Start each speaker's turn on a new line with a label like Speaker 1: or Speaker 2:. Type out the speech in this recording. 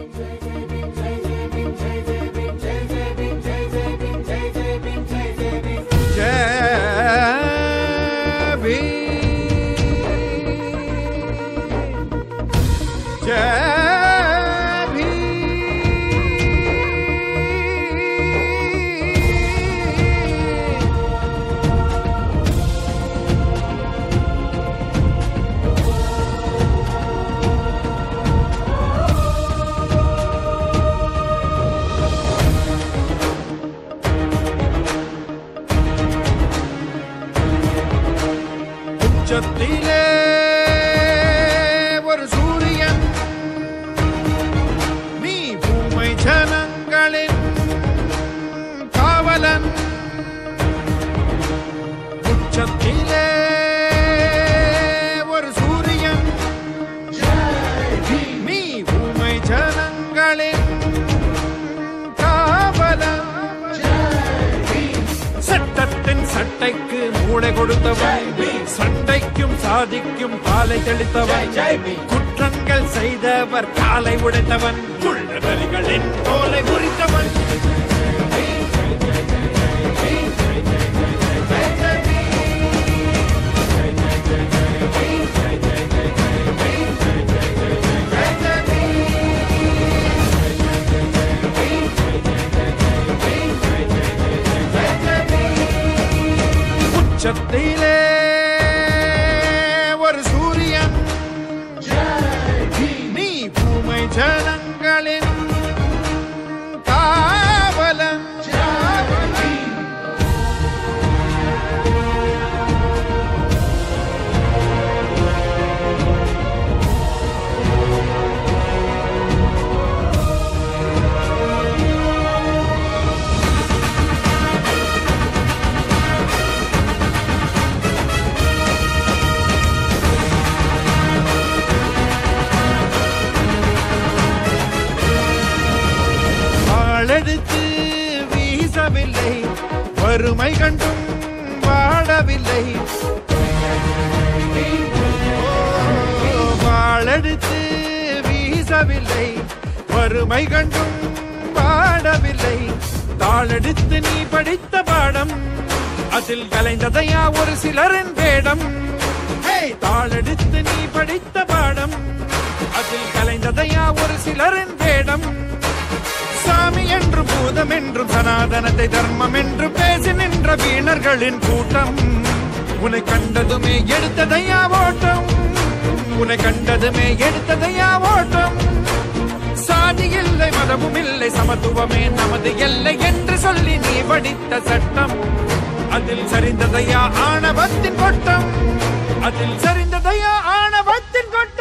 Speaker 1: जय भीम जय भीम உச்சத்திலே ஒரு சூரியன் நீ பூமை ஜனங்களின் காவலன் உச்சத்திலே ஒரு சூரியன் நீ பூமை ஜனங்களின் காவலன் சட்டத்தின் சட்டைக்கு மூளை கொடுத்தவன் சண்டைக்கும் சாதிக்கும் பாலை தெளித்தவன் குற்றங்கள் செய்தவர் காலை உடைத்தவன் உள்ளவர்களின் தோலை உரித்தவன் உச்சத்திலே ஒரு சூரியன் நீ பூமை ஜனங்களின் காவலன் ஆளெடுத்து வீசவில்லை வறுமை கண்டும் வாழவில்லை ஓ, வாளெடுத்து வீசவில்லை வறுமை கண்டும் வாழவில்லை தாளெடுத்து நீ படித்த பாடம் அதில் கலைந்ததையா ஒரு சிலரின் வேடம் ஹே, தாளெடுத்து நீ படித்த பாடம் அதில் கலைந்ததையா ஒரு சிலரின் வேடம் சாமி என்றும் பூதம் என்றும் சனாதனத்தை தர்மம் என்று பேசி நின்ற வீணர்களின் கூட்டம் உன்னை கண்டதுமே எடுத்ததையா ஓட்டம் உன்னை கண்டதுமே எடுத்ததையா ஓட்டம் சாதி இல்லை மதமும் இல்லை சமத்துவமே நமது எல்லை என்று சொல்லி நீ படித்த சட்டம் அதில் சரிந்ததையா ஆணவத்தின் கொட்டம் அதில் சரிந்ததையா ஆணவத்தின் கொட்டம்